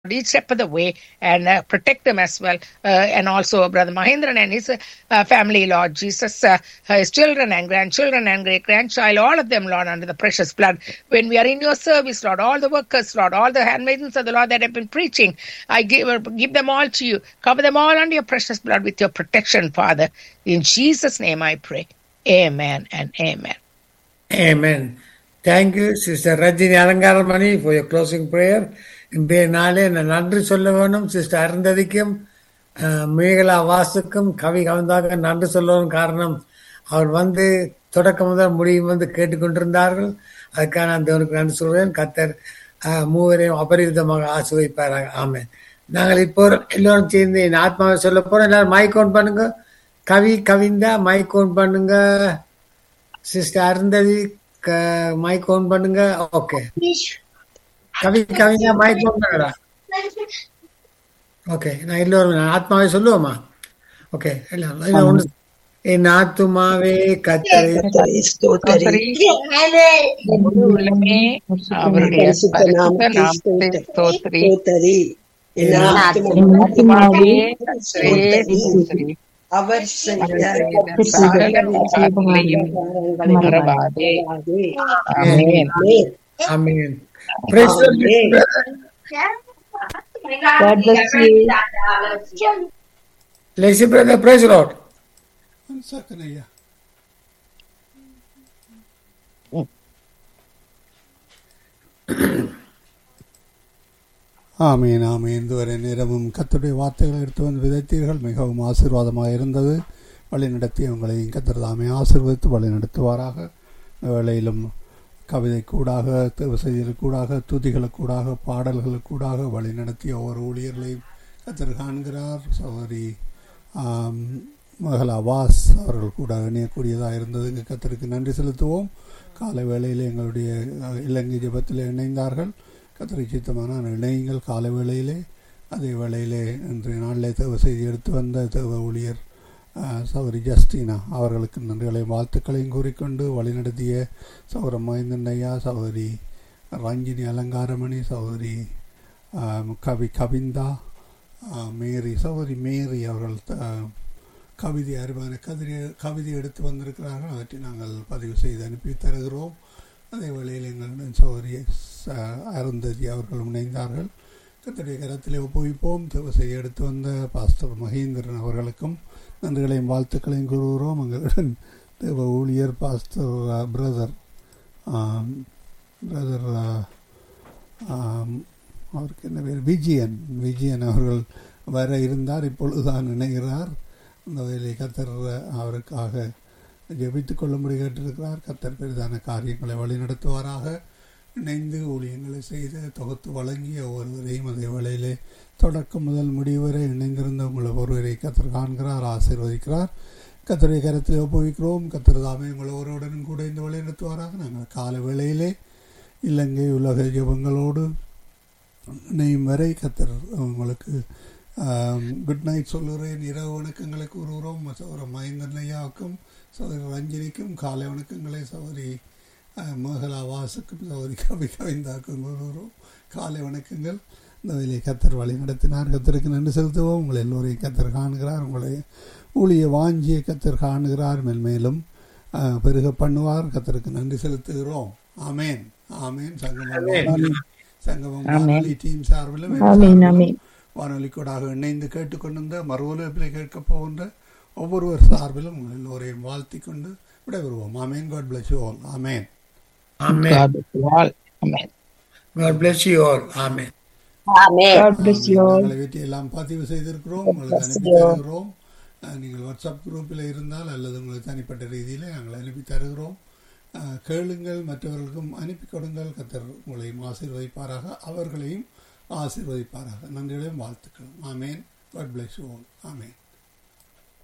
each step of the way and uh, protect them as well. Uh, and also Brother Mahendran and his uh, family, Lord Jesus, uh, his children and grandchildren and great grandchild, all of them, Lord, under the precious blood. When we are in your service, Lord, all the workers, Lord, all the handmaidens of the Lord that have been preaching, I give, give them all to you. Cover them all under your precious blood with your protection, Father. In Jesus' name I pray. Amen and amen. Amen. Thank you, Sister Rajini Alangaramani, for your closing prayer. இன்றைய நாளே நான் நன்றி சொல்ல வேணும் sister அருந்ததிக்கும் அஹ், மேகலா வாசுக்கும் கவி கவிதாக நன்றி சொல்லவும் காரணம் அவர் வந்து தொடக்கம் முதல் முடியும் வந்து கேட்டுக்கொண்டிருந்தார்கள் அதுக்காக நான் தேவனுக்கு நன்றி சொல்வேன் கத்தர் அஹ், மூவரையும் அபரிவிதமாக ஆசிர்வதிப்பாராக ஆமென் நாங்கள் இப்போ எல்லோரும் சேர்ந்து என் ஆத்மாவை சொல்ல போறோம் எல்லாரும் மைக் ஓன் பண்ணுங்க கவி கவிந்தா மைக் ஓன் பண்ணுங்க சிஸ்டர் அருந்ததி மைக் ஓன் பண்ணுங்க okay Kavi Kavinja mic on பண்ணுடா ஓகே நான் எல்லோரும் நான் ஆத்மாவே சொல்லுவோமா ஓகே எல்லாம் எல்லாம் ஒன்று என் ஆத்துமாவே கத்தரை ஸ்தோத்திரி. முழு உள்ளமே அவருடைய பரிசுத்த பரிசுத்த நாமத்தை நாமத்தை ஸ்தோத்திரி. ஸ்தோத்தரி. என் என் ஆத்துமாவே ஆத்துமாவே கர்த்தரே ஸ்தோத்திரி. அவர் செய்த அவர் செய்த சகல உபகாரங்களையும் மறவாதே. ஆமென். ஆமென் Praise the Lord, brother. God bless you. Lazy brother, praise the Lord. One second, ஐயா ஆமீன் ஆமீன் இதுவரை நேரமும் கத்தருடைய வார்த்தைகளை எடுத்து வந்து விதைத்தீர்கள் மிகவும் ஆசீர்வாதமாக இருந்தது வழி நடத்தி உங்களையும் கத்தர் தாமே ஆசீர்வதித்து வழி நடத்துவாராக இந்த வேளையிலும் கவிதை கூடாக செய்திகளுக்கூடாக துதிகளுக்கூடாக பாடல்களுக்கூடாக வழி நடத்திய ஒவ்வொரு ஊழியர்களையும் கத்தர் காண்கிறார் சௌரி மகளா வாஸ் அவர்கள் கூட இணையக்கூடியதாக இருந்தது இங்கு கத்தருக்கு நன்றி செலுத்துவோம் காலை வேளையில் எங்களுடைய அஹ், இலங்கை ஜெபத்தில் இணைந்தார்கள் கத்தரை சித்தமான இணையுங்கள் காலை வேளையிலே அதே வேளையிலே இன்றைய நாளிலே தேவ செய்தி எடுத்து வந்த தேவ ஊழியர் அஹ், சௌரி ஜஸ்டினா அவர்களுக்கு நன்றிகளையும் வாழ்த்துக்களையும் கூறிக்கொண்டு வழிநடத்திய சௌரம் மைந்தண்ணையா சௌரி ரஞ்சினி அலங்காரமணி சௌரி அஹ், கவி கவிந்தா அஹ், மேரி சௌரி மேரி அவர்கள் அஹ், கவிதை அருமையான கதிரை கவிதை எடுத்து வந்திருக்கிறார்கள் அவற்றை நாங்கள் பதிவு செய்து அனுப்பி தருகிறோம் அதே வேளையில் எங்களுடன் சௌரிய அருந்ததி அவர்கள் இணைந்தார்கள் கத்தடைய கரத்திலே ஒப்புவிப்போம் தேவசையை எடுத்து வந்த பாஸ்டர் மகேந்திரன் அவர்களுக்கும் நன்றிகளையும் வாழ்த்துக்களையும் கூறுகிறோம் எங்களுடன் தேவ ஊழியர் பாஸ்டர் பிரதர் பிரதர் அவருக்கு என்ன பேர் விஜயன் விஜயன் அவர்கள் வர இருந்தார் இப்பொழுதுதான் இணைகிறார் அந்த வகையிலே கத்தர் அவருக்காக ஜெபித்துக் கொள்ளும்படி கேட்டிருக்கிறார் கத்தர் பெரிதான காரியங்களை வழிநடத்துவாராக இணைந்து ஊழியங்களை செய்து தொகுத்து வழங்கிய ஒருவரையும் அதே வேளையிலே தொடக்கம் முதல் முடிவு வரை இணைந்திருந்த உங்களை ஒருவரை கத்தர் காண்கிறார் ஆசீர்வதிக்கிறார் கத்தருடைய கரத்தில் ஒப்புவிக்கிறோம் கத்தர் தாமே உங்களை ஒருவருடனும் கூட இந்த வழிநடத்துவாராக நாங்கள் கால வேளையிலே இலங்கை உலக ஜெபங்களோடு இணையும் வரை கத்தர் உங்களுக்கு குட் நைட் சொல்லுகிறேன் இரவு வணக்கங்களை கூறுகிறோம் சௌர மகேந்திரன் ஐயாவுக்கும் சௌதரி ரஞ்சினிக்கும் காலை வணக்கங்களை சௌதரி மகளா வாசுக்கும் சௌதரி கவி கவிந்தாக்கும் கூறுகிறோம் காலை வணக்கங்கள் இந்த வேலையை கத்தர் வழி நடத்தினார் கத்தருக்கு நன்றி செலுத்துவோம் உங்களை எல்லோரையும் கத்தர் காணுகிறார் உங்களை ஊழிய வாஞ்சியை கத்தர் காணுகிறார் மென்மேலும் அஹ், பெருக பண்ணுவார் கத்தருக்கு நன்றி செலுத்துகிறோம் ஆமேன் ஆமேன் சங்கமம் சங்கமம் வானொலி டீம் சார்பிலும் என் ஆமீன், சார்பிலும் ஆமீன். வானொலி கூடாக இணைந்து கேட்டுக்கொண்டிருந்த மறு ஒலிபரப்பில் கேட்கப் போகின்ற ஒவ்வொருவர் சார்பிலும் உங்கள் எல்லோரையும் வாழ்த்திக் கொண்டு விடைபெறுவோம் amen God bless you all amen Amen. God bless you all. Amen. God bless you all. Amen. God bless you all. நாங்களை வீட்டை எல்லாம் பதிவு செய்திருக்கிறோம் உங்களுக்கு அனுப்பி தருகிறோம் அஹ், நீங்கள் வாட்ஸ்அப் குரூப்பில் இருந்தால் அல்லது உங்களுக்கு தனிப்பட்ட ரீதியில் நாங்கள் அனுப்பி தருகிறோம் அஹ், கேளுங்கள் மற்றவர்களுக்கும் அனுப்பி கொடுங்கள் கத்தர் உங்களையும் ஆசீர்வதிப்பாராக அவர்களையும் ஆசீர்வதிப்பாராக நன்றிகளையும் வாழ்த்துக்களும் amen God bless you all amen